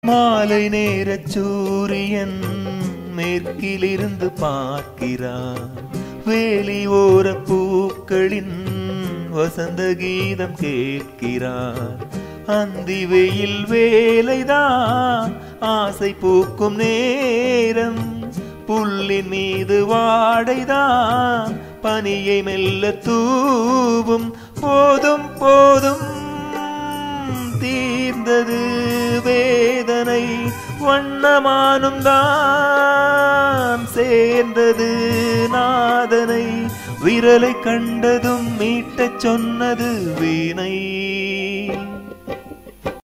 மாலை நேரச் சூரியன் மேற்கிலிருந்து பார்க்கிறார் வேலி ஓர பூக்களின் வசந்த கீதம் கேட்கிறார் அந்தி வெயில் வேலைதான் ஆசை பூக்கும் நேரம் புல்லின் மீது வாடைதான் பனியை மெல்ல தூவும் போதும் போதும் தீர்ந்தது வேதனை வண்ணமானும் தான் சேர்ந்தது நாதனை விரலை கண்டதும் மீட்டச் சொன்னது வீணை